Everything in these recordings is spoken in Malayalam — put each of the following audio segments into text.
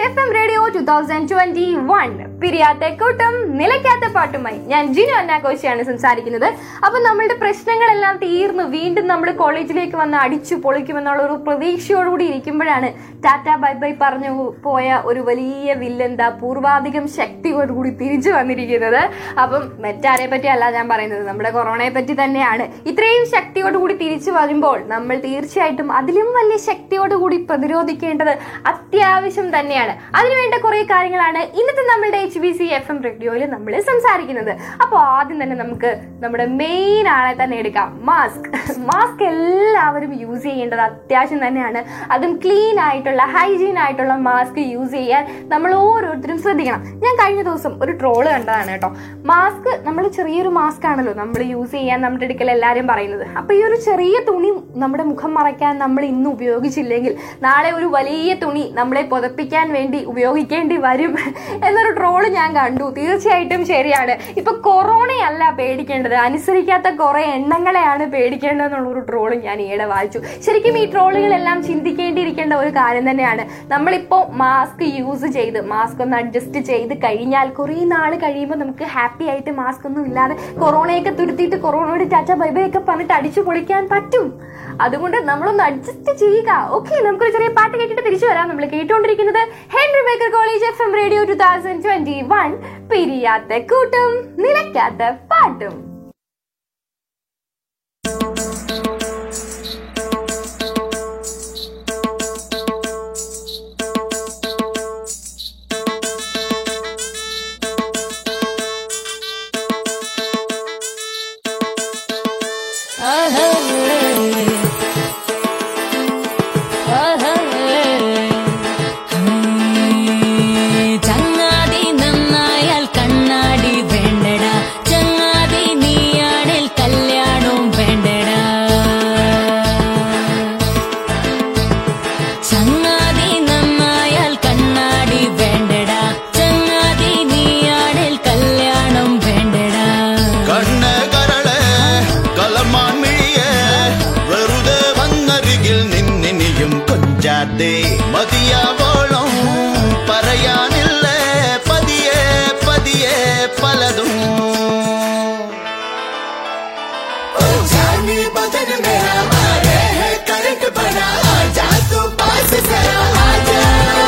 F M radio two thousand twenty one പിരിയാത്ത കൂട്ടം നിലയ്ക്കാത്ത പാട്ടുമായി ഞാൻ ജിനു അന്നാഘോഷിയാണ് സംസാരിക്കുന്നത് അപ്പൊ നമ്മളുടെ പ്രശ്നങ്ങളെല്ലാം തീർന്നു വീണ്ടും നമ്മൾ കോളേജിലേക്ക് വന്ന് അടിച്ചു പൊളിക്കുമെന്നുള്ള ഒരു പ്രതീക്ഷയോടുകൂടി ഇരിക്കുമ്പോഴാണ് ടാറ്റ ബൈ ബൈ പറഞ്ഞു പോയ ഒരു വലിയ വില്ലെന്താ പൂർവാധികം ശക്തിയോടുകൂടി തിരിച്ചു വന്നിരിക്കുന്നത് അപ്പം മറ്റാരെ പറ്റി അല്ല ഞാൻ പറയുന്നത് നമ്മുടെ കൊറോണയെ പറ്റി തന്നെയാണ് ഇത്രയും ശക്തിയോടുകൂടി തിരിച്ചു വരുമ്പോൾ നമ്മൾ തീർച്ചയായിട്ടും അതിലും വലിയ ശക്തിയോടുകൂടി പ്രതിരോധിക്കേണ്ടത് അത്യാവശ്യം തന്നെയാണ് അതിനുവേണ്ട കുറെ കാര്യങ്ങളാണ് ഇന്നത്തെ നമ്മുടെ H B C F M റേഡിയോയിൽ നമ്മൾ സംസാരിക്കുന്നത് അപ്പോൾ ആദ്യം തന്നെ നമുക്ക് നമ്മുടെ മെയിൻ ആളെ തന്നെ എടുക്കാം മാസ്ക് മാസ്ക് എല്ലാവരും യൂസ് ചെയ്യേണ്ടത് അത്യാവശ്യം തന്നെയാണ് അതും ക്ലീൻ ആയിട്ടുള്ള ഹൈജീൻ ആയിട്ടുള്ള മാസ്ക് യൂസ് ചെയ്യാൻ നമ്മൾ ഓരോരുത്തരും ശ്രദ്ധിക്കണം ഞാൻ കഴിഞ്ഞ ദിവസം ഒരു ട്രോള് കണ്ടതാണ് കേട്ടോ മാസ്ക് നമ്മൾ ചെറിയൊരു മാസ്ക് ആണല്ലോ നമ്മൾ യൂസ് ചെയ്യാൻ നമ്മുടെ അടുക്കൽ എല്ലാവരും പറയുന്നത് അപ്പൊ ഈ ഒരു ചെറിയ തുണി നമ്മുടെ മുഖം മറയ്ക്കാൻ നമ്മൾ ഇന്ന് ഉപയോഗിച്ചില്ലെങ്കിൽ നാളെ ഒരു വലിയ തുണി നമ്മളെ പുതപ്പിക്കാൻ വേണ്ടി ഉപയോഗിക്കേണ്ടി വരും എന്നൊരു ട്രോള് ഞാൻ കണ്ടു തീർച്ചയായിട്ടും ശരിയാണ് ഇപ്പൊ കൊറോണയല്ല പേടിക്കേണ്ടത് അനുസരിക്കാത്ത കുറെ എണ്ണങ്ങളെയാണ് പേടിക്കേണ്ടത് എന്നുള്ള ഒരു ട്രോള് ഞാൻ ഈയിടെ വായിച്ചു ശരിക്കും ഈ ട്രോളുകളെല്ലാം ചിന്തിക്കേണ്ടിയിരിക്കേണ്ട ഒരു കാര്യം തന്നെയാണ് നമ്മളിപ്പോ മാസ്ക് യൂസ് ചെയ്ത് മാസ്ക് ഒന്ന് അഡ്ജസ്റ്റ് ചെയ്ത് കഴിഞ്ഞാൽ കുറെ നാൾ കഴിയുമ്പോൾ നമുക്ക് ഹാപ്പി ആയിട്ട് മാസ്ക് ഒന്നും ഇല്ലാതെ കൊറോണയൊക്കെ തുരുത്തിയിട്ട് കൊറോണയുടെ ടാറ്റ ബൈ ബൈ ഒക്കെ പറഞ്ഞിട്ട് അടിച്ചു പൊളിക്കാൻ പറ്റും അതുകൊണ്ട് നമ്മളൊന്ന് അഡ്ജസ്റ്റ് ചെയ്യുക ഓക്കെ നമുക്കൊരു ചെറിയ പാട്ട് കേട്ടിട്ട് തിരിച്ചു വരാം നമ്മൾ കേട്ടുകൊണ്ടിരിക്കുന്നത് Henry Baker college F M radio two thousand twenty one പിരിയാത്ത കൂട്ടും നിലയ്ക്കാത്ത പാട്ടും ചങ്ങാതി നന്നായാൽ കണ്ണാടി വേണ്ടടാ ചങ്ങാതി നീയാണിൽ കല്യാണവും വേണ്ടടാ ചങ്ങാതി നന്നായാൽ കണ്ണാടി വേണ്ടടാ ചങ്ങാതി നീയാണിൽ കല്യാണം വേണ്ടടാ കണ്ണ് കരള് കലമാൻ മിഴിയെ വെറുതെ വന്നരികിൽ നിന്നിനിയും കൊഞ്ചാതെ മതിയാവോളം പറയാനില്ലേ പതിയെ പതിയെ പലതും जानी बदन मेरा मारे है करंट बना आजा तू पास जरा आजा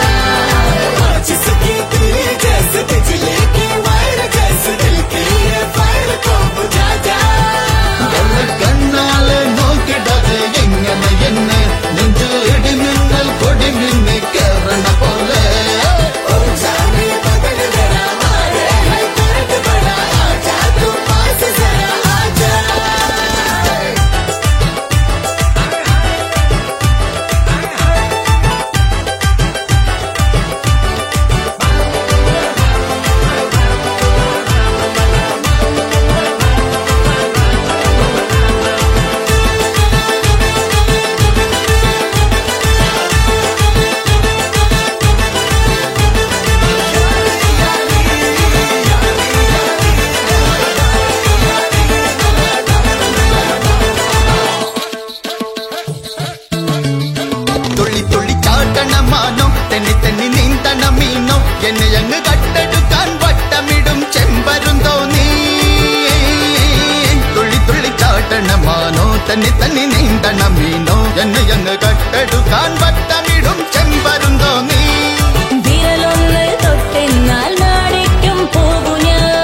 जिसकी दिल जैसे बिजली की वायर जैसे दिल की ये फायर को बुझा जा എന്നെ കണ്ണാലെ നോക്കിടത് എങ്ങനെ എന്നെ നെഞ്ചിൽ ഇടിമിന്നൽ കൊടിമിന്ന് കേറണ പോലെ ओ जानी बदन मेरा मारे है करंट बना आजा तू पास जरा आजा തുള്ളി തുള്ളി ചാട്ടണ മാനോ തെന്നി തെന്നി നീന്തണ മീനോ എന്നെ അങ്ങ് കട്ടെടുക്കാൻ വട്ടമിടും ചെമ്പരും തോന്നി തുള്ളി തുള്ളി ചാട്ടണ മാനോ തന്നി തന്നി നീന്തണ മീനോ എന്നെ അങ്ങ് കട്ടെടുക്കാൻ വട്ടമിടും ചെമ്പരും തോന്നി വിരലൊന്ന് തൊട്ടെന്നാൽ നാടിക്കും പോകു ഞാൻ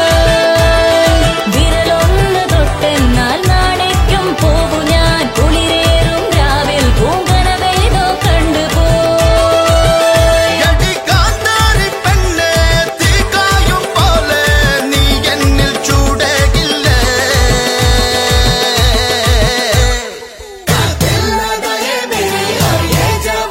വിരലൊന്ന് തൊട്ടെന്നാൽ നാടിക്കും പോകു ഞാൻ കുളിരേറും രാവിൽ പൂങ്കനവേതോ കണ്ടുപോയി എടി കാന്താരി പെണ്ണേ, തീക്കായും പോലെ നീ എന്നിൽ ചൂടേകില്ലേ दिल लगाए मेरी और ये जो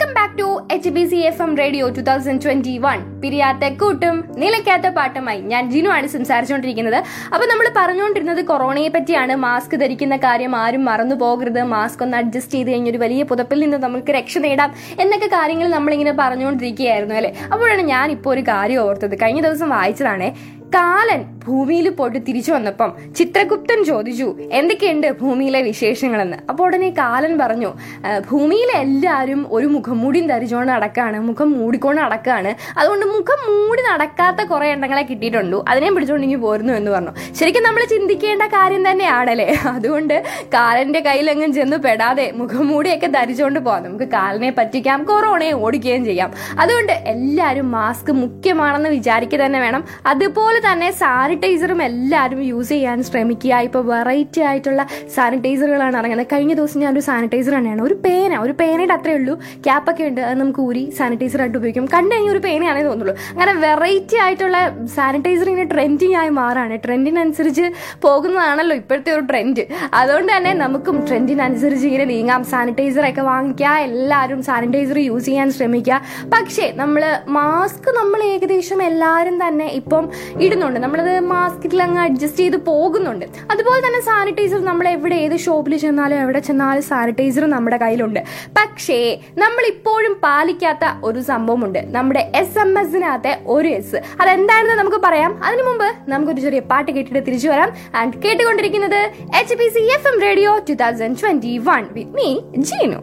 welcome back to H B C F M radio two thousand twenty one പിരിയാത്ത കൂട്ടും നിലയ്ക്കാത്ത പാട്ടുമായി ഞാൻ ജിനു ആണ് സംസാരിച്ചുകൊണ്ടിരിക്കുന്നത് അപ്പൊ നമ്മൾ പറഞ്ഞുകൊണ്ടിരുന്നത് കൊറോണയെ പറ്റിയാണ് മാസ്ക് ധരിക്കുന്ന കാര്യം ആരും മറന്നു പോകരുത് മാസ്ക് ഒന്ന് അഡ്ജസ്റ്റ് ചെയ്ത് കഴിഞ്ഞ ഒരു വലിയ പുതപ്പിൽ നിന്ന് നമുക്ക് രക്ഷ നേടാം എന്നൊക്കെ കാര്യങ്ങൾ നമ്മളിങ്ങനെ പറഞ്ഞുകൊണ്ടിരിക്കുകയായിരുന്നു അല്ലെ അപ്പോഴാണ് ഞാൻ ഇപ്പോൾ ഒരു കാര്യം ഓർത്തത് കഴിഞ്ഞ ദിവസം വായിച്ചതാണേ കാലൻ ഭൂമിയിൽ പോയിട്ട് തിരിച്ചു വന്നപ്പം ചിത്രഗുപ്തൻ ചോദിച്ചു എന്തൊക്കെയുണ്ട് ഭൂമിയിലെ വിശേഷങ്ങളെന്ന് അപ്പോൾ ഉടനെ കാലൻ പറഞ്ഞു "ആ, ഭൂമിയിലെ എല്ലാവരും ഒരു മുഖംമൂടിയും ധരിച്ചുകൊണ്ട് നടക്കാണ് മുഖം മൂടിക്കൊണ്ട് നടക്കാണ് അതുകൊണ്ട് മുഖം മൂടി നടക്കാത്ത കുറെ എണ്ണങ്ങളെ കിട്ടിയിട്ടുണ്ടു അതിനെയും പിടിച്ചുകൊണ്ട് ഇങ്ങ് പോരുന്നു എന്ന് പറഞ്ഞു ശരിക്കും നമ്മൾ ചിന്തിക്കേണ്ട കാര്യം തന്നെയാണല്ലേ അതുകൊണ്ട് കാലന്റെ കയ്യിലെങ്ങും ചെന്ന് പെടാതെ മുഖംമൂടിയൊക്കെ ധരിച്ചുകൊണ്ട് പോകാം നമുക്ക് കാലിനെ പറ്റിക്കാം കൊറോണയെ ഓടിക്കുകയും ചെയ്യാം അതുകൊണ്ട് എല്ലാവരും മാസ്ക് മുഖ്യമാണെന്ന് വിചാരിക്കുക തന്നെ വേണം അതുപോലെ തന്നെ സാനിറ്റൈസറും എല്ലാവരും യൂസ് ചെയ്യാൻ ശ്രമിക്കുക ഇപ്പോൾ വെറൈറ്റി ആയിട്ടുള്ള സാനിറ്റൈസറുകളാണ് ഇറങ്ങുന്നത് കഴിഞ്ഞ ദിവസം ഞാൻ ഒരു സാനിറ്റൈസർ തന്നെയാണ് ഒരു പേന ഒരു പേനയുടെ അത്രേ ഉള്ളൂ ക്യാപ്പൊക്കെ ഉണ്ട് അത് നമുക്ക് ഊരി സാനിറ്റൈസർ ആയിട്ട് ഉപയോഗിക്കും കണ്ടു കഴിഞ്ഞാൽ ഒരു പേനയാണേ തോന്നുള്ളൂ അങ്ങനെ വെറൈറ്റി ആയിട്ടുള്ള സാനിറ്റൈസർ ഇങ്ങനെ ട്രെൻഡിങ് ആയി മാറാണ് ട്രെൻഡിനനുസരിച്ച് പോകുന്നതാണല്ലോ ഇപ്പോഴത്തെ ഒരു ട്രെൻഡ് അതുകൊണ്ട് തന്നെ നമുക്കും ട്രെൻഡിനനുസരിച്ച് ഇങ്ങനെ നീങ്ങാം സാനിറ്റൈസർ ഒക്കെ വാങ്ങിക്കുക എല്ലാവരും സാനിറ്റൈസർ യൂസ് ചെയ്യാൻ ശ്രമിക്കുക പക്ഷേ നമ്മൾ മാസ്ക് നമ്മൾ ഏകദേശം എല്ലാവരും തന്നെ ഇപ്പം ഇടുന്നുണ്ട് നമ്മളത് മാസ്കിൽ അങ്ങ് അഡ്ജസ്റ്റ് ചെയ്ത് പോകുന്നുണ്ട് അതുപോലെ തന്നെ സാനിറ്റൈസർ നമ്മൾ എവിടെ ഏത് ഷോപ്പിൽ ചെന്നാലും എവിടെ ചെന്നാലും സാനിറ്റൈസർ നമ്മുടെ കയ്യിലുണ്ട് പക്ഷേ നമ്മൾ ഇപ്പോഴും പാലിക്കാത്ത ഒരു സംഭവമുണ്ട് നമ്മുടെ എസ് എം എസിനകത്തെ ഒരു എസ് അതെന്താണെന്ന് നമുക്ക് പറയാം അതിനു മുമ്പ് നമുക്കൊരു ചെറിയ പാട്ട് കേട്ടിട്ട് തിരിച്ചു വരാം ആൻഡ് കേട്ടുകൊണ്ടിരിക്കുന്നത് H P C F M radio two thousand twenty one with me Jeenu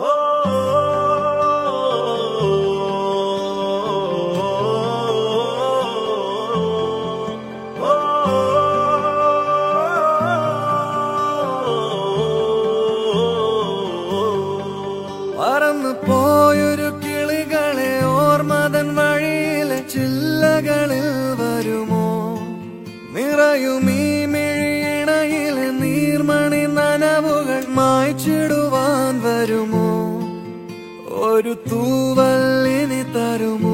പറന്നു പോയൊരു കിളികളെ ഓർമ്മതൻ വഴിയിലെ ചില്ലകളിൽ വരുമോ നിറയും ഈ മിഴിയിണയിലെ നീർമണി നനവുകൾ മായ്ച്ചിടുവാൻ വരുമോ ഒരു തൂവല്ലിനി തരുമോ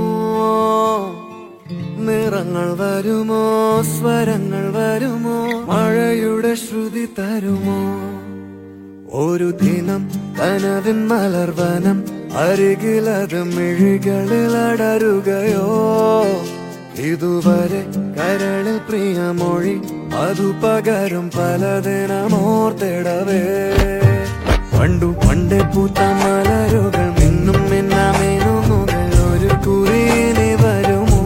നിറങ്ങൾ വരുമോ സ്വരങ്ങൾ വരുമോ മഴയുടെ ശ്രുതി തരുമോ ഒരു ദിനം കനവിൻ മലർവനം അരികിലത് മിഴികളിൽ അടരുകയോ ഇതുവരെ കരളിൽ പ്രിയമൊഴി അതു പകരും പലതിനമോർത്തിടവേ പണ്ടു പണ്ട് പൂത്ത മലരുകൾ മിന്നും മിന്നാമേനുമുകൾ ഒരു കുറിയിനി വരുമോ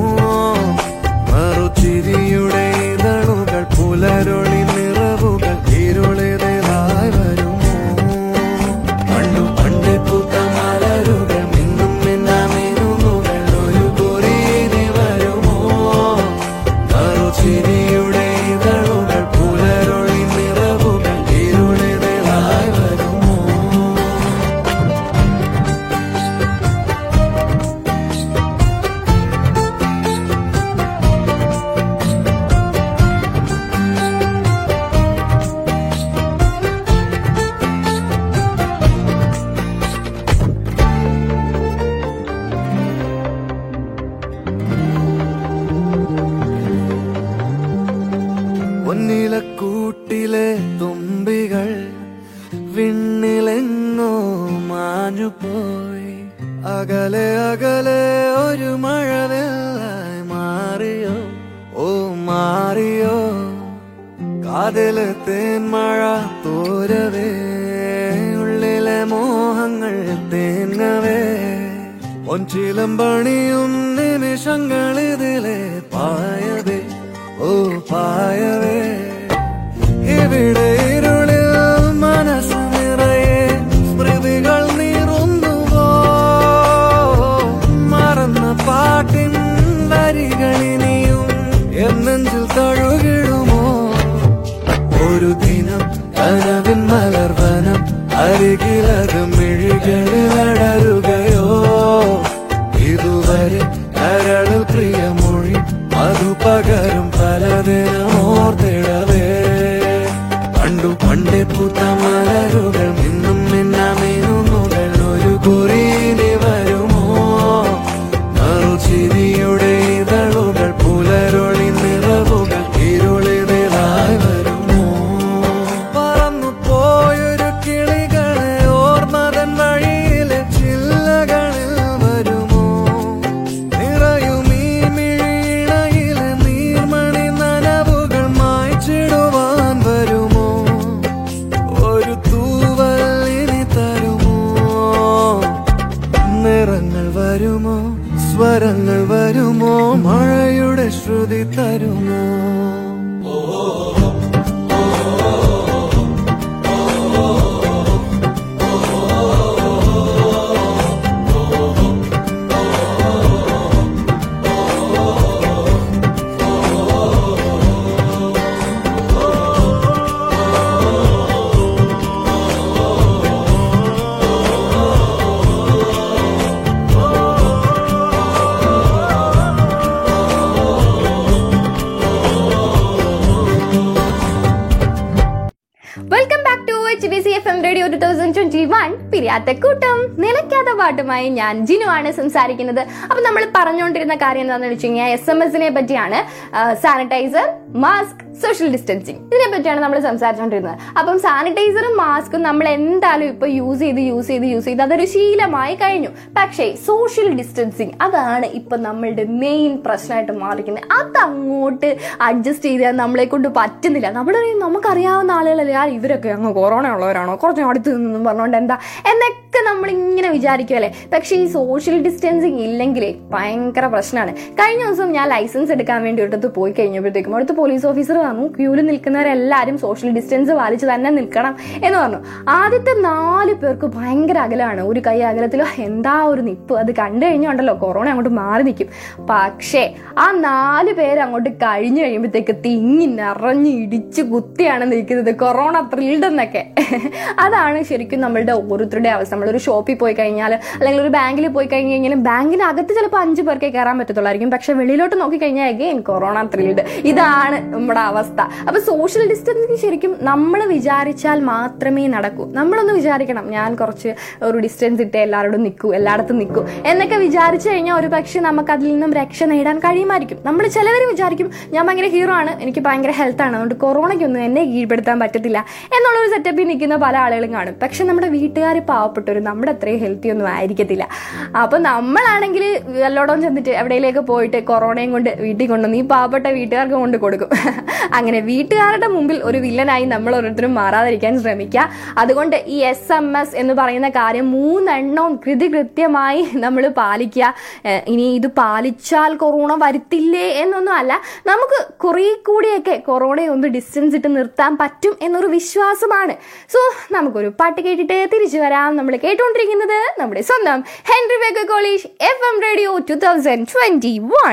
മറുചിരിയുടെ ഇതളുകൾ പുലരൊളി നിറവുകൾ ഇരുളിതായി വരുമോ പണ്ടു പണ്ട് പൂത്ത മലരുകൾ മിന്നും മിന്നാമേനുമുകൾ ഒരു കുറിയിനി വരുമോ മറുചിരിയുടെ ഇതളുകൾ പുലരൊളി നിറവുകൾ ഇരുളിതായി വരുമോ പൊന്നിലക്കൂട്ടിലെ തുമ്പികൾ വിണ്ണിലെങ്ങോ മാഞ്ഞുപോയി അകലെ അകലെ ഒരു മഴവെള്ളായി മാറിയോ ഓ മാറിയോ കാതില് തേന്മഴ തോരവേ ഉള്ളിലെ മോഹങ്ങൾ തേങ്ങവേ ഒഞ്ചിലം പണിയും നിമിഷങ്ങളിതിലെ പായവേ ഓ പായവേ ഇവിടെ ഇരുളിൽ മനസ്സ് നിറയെ സ്മൃതികൾ നീറുന്നുവോ മറന്ന പാട്ടിൻ വരികളിനിയും എന്നെഞ്ചിൽ തഴുകിടുമോ ഒരു ദിനം കനവിൻ മലർവനം അരികിലത് മിഴികളിൽ അടരുകയോ ഇതുവരെ കരളിൽ പ്രിയമൊഴി അതു പകരും പലതിനും ഓർത്തിടവേ താളങ്ങൾ വരുമോ സ്വരങ്ങൾ വരുമോ മഴയുടെ ശ്രുതി തരുമോ welcome back to H B C F M radio two thousand twenty one പിരിയാത്ത കൂട്ടം നിലയ്ക്കാത്ത പാട്ടുമായി ഞാൻ ജിനു ആണ് സംസാരിക്കുന്നത് അപ്പൊ നമ്മൾ പറഞ്ഞുകൊണ്ടിരുന്ന കാര്യം എന്താണെന്ന് വെച്ച് കഴിഞ്ഞാൽ എസ് എം എസിനെ പറ്റിയാണ് സാനിറ്റൈസർ മാസ്ക് സോഷ്യൽ ഡിസ്റ്റൻസിങ് ഇതിനെ പറ്റിയാണ് നമ്മൾ സംസാരിച്ചുകൊണ്ടിരുന്നത് അപ്പം സാനിറ്റൈസറും മാസ്കും നമ്മൾ എന്തായാലും ഇപ്പൊ യൂസ് ചെയ്ത് യൂസ് ചെയ്ത് യൂസ് ചെയ്ത് അതൊരു ശീലമായി കഴിഞ്ഞു പക്ഷേ സോഷ്യൽ ഡിസ്റ്റൻസിങ് അതാണ് ഇപ്പൊ നമ്മളുടെ മെയിൻ പ്രശ്നമായിട്ട് മാറിക്കുന്നത് അതങ്ങോട്ട് അഡ്ജസ്റ്റ് ചെയ്താൽ നമ്മളെ കൊണ്ട് പറ്റുന്നില്ല നമ്മൾ നമുക്കറിയാവുന്ന ആളുകളല്ലേ ആ ഇവരൊക്കെ അങ്ങ് കൊറോണ ഉള്ളവരാണോ കുറച്ച് അടുത്ത് നിന്നും പറഞ്ഞുകൊണ്ട് എന്താ എന്നൊക്കെ നമ്മൾ ഇങ്ങനെ വിചാരിക്കുമല്ലേ പക്ഷേ ഈ സോഷ്യൽ ഡിസ്റ്റൻസിങ് ഇല്ലെങ്കിലേ ഭയങ്കര പ്രശ്നമാണ് കഴിഞ്ഞ ദിവസം ഞാൻ ലൈസൻസ് എടുക്കാൻ വേണ്ടി ഒരിടത്ത് പോയി കഴിഞ്ഞപ്പോഴത്തേക്കും അവിടുത്തെ പോലീസ് ഓഫീസർ വന്നു ക്യൂവിൽ നിൽക്കുന്നവരെല്ലാവരും സോഷ്യൽ ഡിസ്റ്റൻസ് പാലിച്ച് തന്നെ നിൽക്കണം എന്ന് പറഞ്ഞു ആദ്യത്തെ നാല് പേർക്ക് ഭയങ്കര അകലാണ് ഒരു കൈ അകലത്തിലോ എന്താ ഒരു നിപ്പ് അത് കണ്ടു കഴിഞ്ഞുണ്ടല്ലോ കൊറോണ അങ്ങോട്ട് മാറി നിൽക്കും പക്ഷേ ആ നാല് പേര് അങ്ങോട്ട് കഴിഞ്ഞു കഴിയുമ്പോഴത്തേക്ക് തിങ്ങി നിറഞ്ഞ് ഇടിച്ച് കുത്തിയാണ് നിൽക്കുന്നത് കൊറോണ ത്രിൽഡ് എന്നൊക്കെ അതാണ് ശരിക്കും നമ്മളുടെ ഓരോരുത്തരുടെ അവസ്ഥ നമ്മളൊരു ഷോപ്പിൽ പോയി കഴിഞ്ഞാൽ അല്ലെങ്കിൽ ഒരു ബാങ്കിൽ പോയി കഴിഞ്ഞ് കഴിഞ്ഞാൽ ബാങ്കിനകത്ത് ചിലപ്പോൾ അഞ്ച് പേർക്കേ കയറാൻ പറ്റത്തുള്ളായിരിക്കും പക്ഷെ വെളിയിലോട്ട് നോക്കി കഴിഞ്ഞാൽ അഗെയിൻ കൊറോണ ത്രിൽഡ് ഇതാണ് നമ്മുടെ അവസ്ഥ അപ്പൊ സോഷ്യൽ ഡിസ്റ്റൻസിങ് ശരിക്കും നമ്മൾ വിചാരിച്ചാൽ മാത്രമേ നടക്കൂ നമ്മളൊന്ന് വിചാരിക്കണം ഞാൻ കുറച്ച് ഒരു ഡിസ്റ്റൻസ് ഇട്ട് എല്ലാവരോടും നിൽക്കൂ എല്ലായിടത്തും നിൽക്കൂ എന്നൊക്കെ വിചാരിച്ചു കഴിഞ്ഞാൽ ഒരു പക്ഷേ നമുക്ക് അതിൽ നിന്നും രക്ഷ നേടാൻ കഴിയുമായിരിക്കും നമ്മൾ ചിലവർ വിചാരിക്കും ഞാൻ ഭയങ്കര ഹീറോ ആണ് എനിക്ക് ഭയങ്കര ഹെൽത്ത് ആണ് അതുകൊണ്ട് കൊറോണയ്ക്കൊന്നും എന്നെ കീഴ്പ്പെടുത്താൻ പറ്റത്തില്ല എന്നുള്ളൊരു സെറ്റപ്പിൽ നിൽക്കുന്ന പല ആളുകളും കാണും പക്ഷെ നമ്മുടെ വീട്ടുകാർ പാവപ്പെട്ടവർ നമ്മുടെ അത്രയും ഹെൽത്തി ഒന്നും ആയിരിക്കത്തില്ല അപ്പൊ നമ്മളാണെങ്കിൽ വല്ലോടം ചെന്നിട്ട് എവിടെയിലേക്ക് പോയിട്ട് കൊറോണയും കൊണ്ട് വീട്ടിൽ കൊണ്ടുവന്ന് ഈ പാവപ്പെട്ട വീട്ടുകാർക്ക് കൊണ്ട് കൊടുക്കും അങ്ങനെ വീട്ടുകാരുടെ മുമ്പിൽ ഒരു വില്ലനായി നമ്മൾ ഓരോരുത്തരും മാറാതിരിക്കാൻ ശ്രമിക്കുക അതുകൊണ്ട് ഈ എസ് എം എസ് എന്ന് പറയുന്ന കാര്യം മൂന്നെണ്ണവും കൃതി കൃത്യമായി നമ്മൾ പാലിക്കുക ഏഹ് ഇനി ഇത് പാലിച്ചാൽ കൊറോണ വരുത്തില്ലേ എന്നൊന്നും അല്ല നമുക്ക് കുറേ കൂടിയൊക്കെ കൊറോണയെ ഒന്ന് ഡിസ്റ്റൻസ് ഇട്ട് നിർത്താൻ പറ്റും എന്നൊരു വിശ്വാസമാണ് സോ നമുക്കൊരു പാട്ട് കേട്ടിട്ട് തിരിച്ചു വരാം നമ്മൾ കേട്ടുകൊണ്ടിരിക്കുന്നത് നമ്മുടെ സ്വന്തം Henry Baker college F M radio two thousand twenty one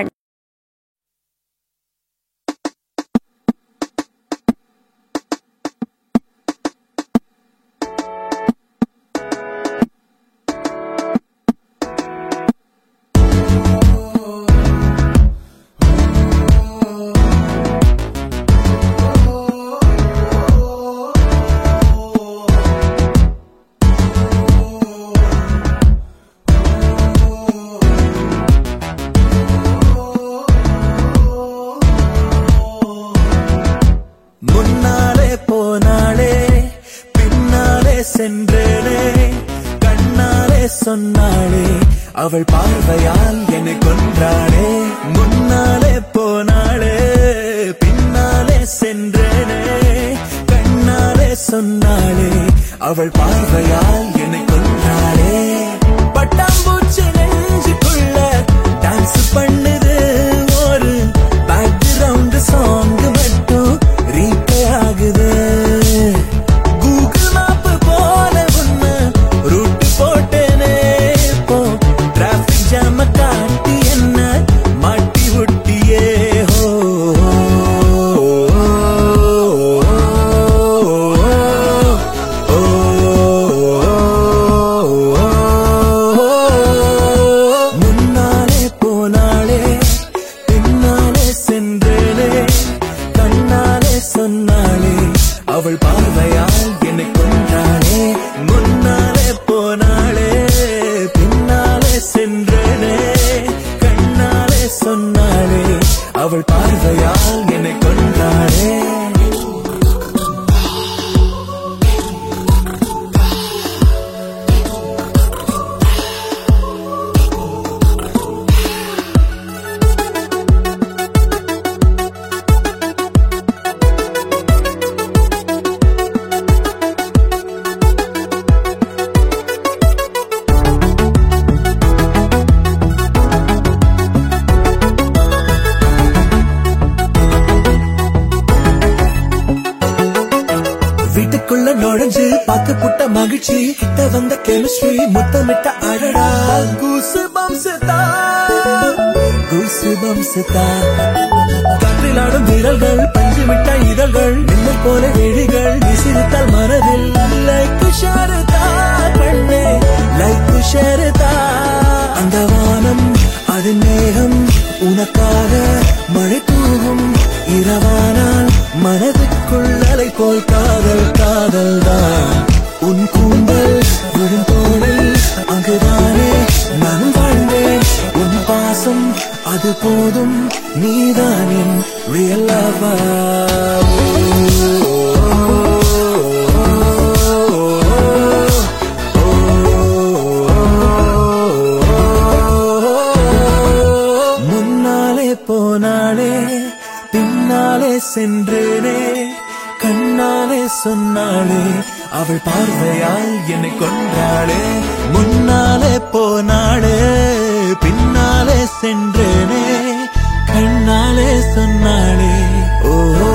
முன்னாலே போனாளே பின்னாலே சென்றேனே கண்ணாலே சொன்னாளே அவள் பார்வையால் என்னை கொன்றாளே முன்னாலே போனாளே பின்னாலே சென்றேனே கண்ணாலே சொன்னாளே அவள் பார்வையால் என்னை கொன்றாளே பட்டாம்பூச்சி நெஞ்சுக்குள்ள டான்ஸ் பண்ணுது ஒரு பேக்ரவுண்ட் சாங் மட்டும் ரீப்ளே ஆகுது கூகுள் மேப் போல ஒண்ணு ரூட் போட்டேனே இப்போ டிராபிக் ஜாம காட்டி என்ன மாட்டி விட்டியே ஹோ ஓ பார்க்க புட்ட மகிழ்ச்சி கிட்ட வந்த கெமிஸ்ட்ரி முத்தமிட்ட அழடா கூசு பம்சதா கூசு பம்சதா காற்றில் ஆடும் விரல்கள் பஞ்சு மிட்ட இதழ்கள் மின்னல் போல விழிகள் விசிறித்தால் மனதில் லைக்கு ஷாருதா கண்ணே லைக்கு ஷாருதா அந்த வானம் அது மேகம் உனக்காக மழை தூவும் இரவானால் மனதுக்குள் அலை போல் காதல் காதல் தான் உன் கூந்தல் விழுந்தோடில் அங்குதானே நான் வாழ்ந்தேன் உன் பாசம் அது போதும் நீதான் என் ரியல் முன்னாலே போனாளே பின்னாலே சென்றேனே கண்ணாலே சொன்னாளே அவள் பார்வையால் என்னை கொன்றாளே முன்னாலே போனாளே பின்னாலே சென்றேனே கண்ணாலே சொன்னாளே ஓ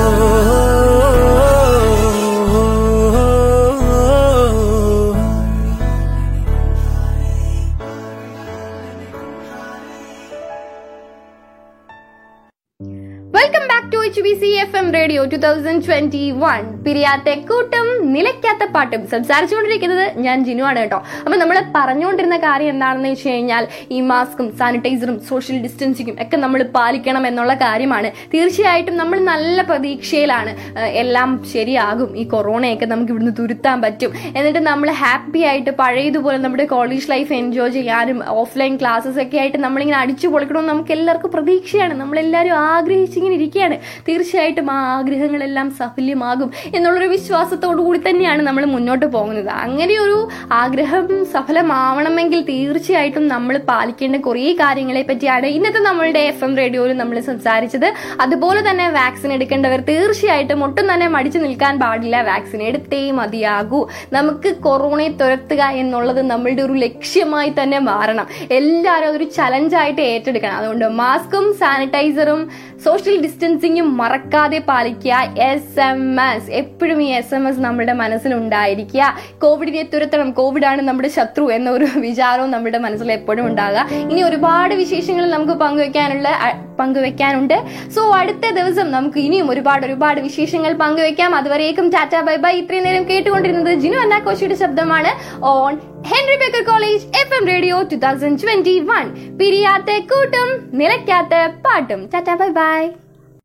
welcome back to H B C F M radio two thousand twenty one പിരിയാത്ത കൂട്ടം നിലയ്ക്കാത്ത പാട്ടും സംസാരിച്ചുകൊണ്ടിരിക്കുന്നത് ഞാൻ ജിനു ആണ് കേട്ടോ അപ്പൊ നമ്മൾ പറഞ്ഞുകൊണ്ടിരുന്ന കാര്യം എന്താണെന്ന് വെച്ച് കഴിഞ്ഞാൽ ഈ മാസ്കും സാനിറ്റൈസറും സോഷ്യൽ ഡിസ്റ്റൻസിങ്ങും ഒക്കെ നമ്മൾ പാലിക്കണം എന്നുള്ള കാര്യമാണ് തീർച്ചയായിട്ടും നമ്മൾ നല്ല പ്രതീക്ഷയിലാണ് ഏഹ് എല്ലാം ശരിയാകും ഈ കൊറോണയൊക്കെ നമുക്ക് ഇവിടുന്ന് തുരുത്താൻ പറ്റും എന്നിട്ട് നമ്മൾ ഹാപ്പി ആയിട്ട് പഴയതുപോലെ നമ്മുടെ കോളേജ് ലൈഫ് എൻജോയ് ചെയ്യാനും ഓഫ്ലൈൻ ക്ലാസ്സസ് ഒക്കെ ആയിട്ട് നമ്മളിങ്ങനെ അടിച്ചു പൊളിക്കണമെന്ന് നമുക്ക് എല്ലാവർക്കും പ്രതീക്ഷയാണ് നമ്മളെല്ലാവരും ആഗ്രഹിച്ചിങ്ങനെ ഇരിക്കുകയാണ് തീർച്ചയായിട്ടും ആ ആഗ്രഹങ്ങളെല്ലാം സഫല്യമാകും എന്നുള്ളൊരു വിശ്വാസത്തോടു കൂടി തന്നെയാണ് നമ്മൾ മുന്നോട്ട് പോകുന്നത് അങ്ങനെ ഒരു ആഗ്രഹം സഫലമാവണമെങ്കിൽ തീർച്ചയായിട്ടും നമ്മൾ പാലിക്കേണ്ട കുറേ കാര്യങ്ങളെ പറ്റിയാണ് ഇന്നത്തെ നമ്മളുടെ എഫ് എം റേഡിയോയിൽ നമ്മൾ സംസാരിച്ചത് അതുപോലെ തന്നെ വാക്സിൻ എടുക്കേണ്ടവർ തീർച്ചയായിട്ടും ഒട്ടും തന്നെ മടിച്ചു നിൽക്കാൻ പാടില്ല വാക്സിൻ എടുത്തേ മതിയാകൂ നമുക്ക് കൊറോണയെ തുരത്തുക എന്നുള്ളത് നമ്മളുടെ ഒരു ലക്ഷ്യമായി തന്നെ മാറണം എല്ലാവരും അതൊരു ചലഞ്ചായിട്ട് ഏറ്റെടുക്കണം അതുകൊണ്ട് മാസ്കും സാനിറ്റൈസറും സോഷ്യൽ ഡിസ്റ്റൻസിങ്ങും മറക്കാതെ പാലിക്കുക എസ് എം എസ് എപ്പോഴും ഈ എസ് എം എസ് നമ്മുടെ മനസ്സിലുണ്ടായിരിക്കുക കോവിഡിനെ തുരത്തണം കോവിഡാണ് നമ്മുടെ ശത്രു എന്ന ഒരു വിചാരവും നമ്മുടെ മനസ്സിൽ എപ്പോഴും ഉണ്ടാകുക ഇനി ഒരുപാട് വിശേഷങ്ങൾ നമുക്ക് പങ്കുവെക്കാനുള്ള അ- പങ്കുവെക്കാനുണ്ട് സോ അടുത്ത ദിവസം നമുക്ക് ഇനിയും ഒരുപാട് ഒരുപാട് വിശേഷങ്ങൾ പങ്കുവെക്കാം അതുവരേക്കും ടാറ്റ ബൈ ബൈ ഇത്രയും നേരം കേട്ടുകൊണ്ടിരുന്നത് ജിനു അന്നാക്കോശിയുടെ ശബ്ദമാണ് on Henry Baker college F M radio two thousand twenty one പിരിയാത്ത കൂട്ടും നിലയ്ക്കാത്ത പാട്ടും ടാറ്റ ബൈ ബൈ